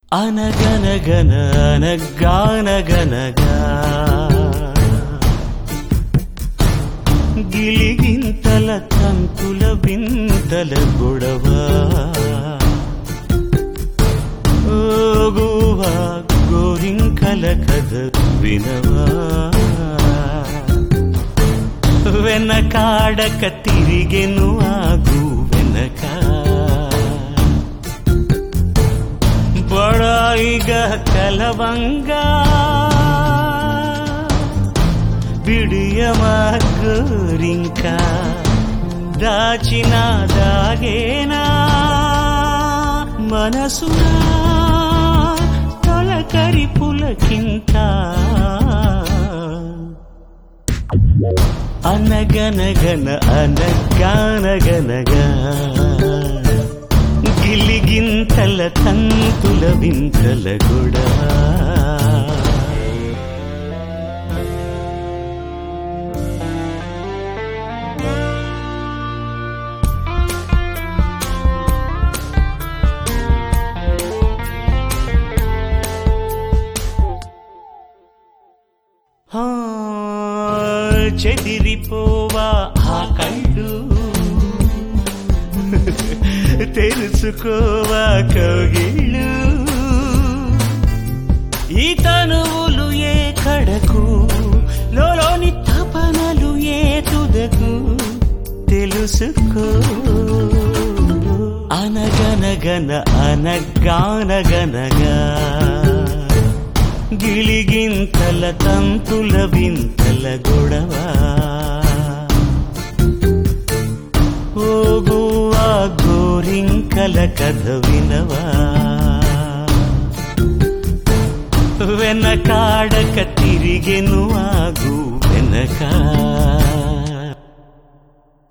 అనగనగన అనగానగనగా గిలిగింతల తంతుల వింతల గొడవ ఓగువా గోరింకల కథ వినవా వెనకాడక తిరిగెను ఆగు వెనక బడాయిగా కలవంగా బిడియమా గోరింకా దాచిన దాగేనా మనసునా తొలకరి పులకింత అనగనగన అనగానగనగా గిలిగింతల తంతుల వింతల గుడా ఆ, చెదిరిపోవా ఆ కళ్ళు తెలుసుకోవా కౌగిళ్ళు ఈ తనువులు ఏ కడకు లోని తపనలు ఏ తుదకు తెలుసుకో అనగనగన అనగానగనగా గిలిగింతల తంతుల వింతల గొడవ ఓగువా గోరింకల కథ వినవా వెనకాడక తిరిగెను ఆగు వెనక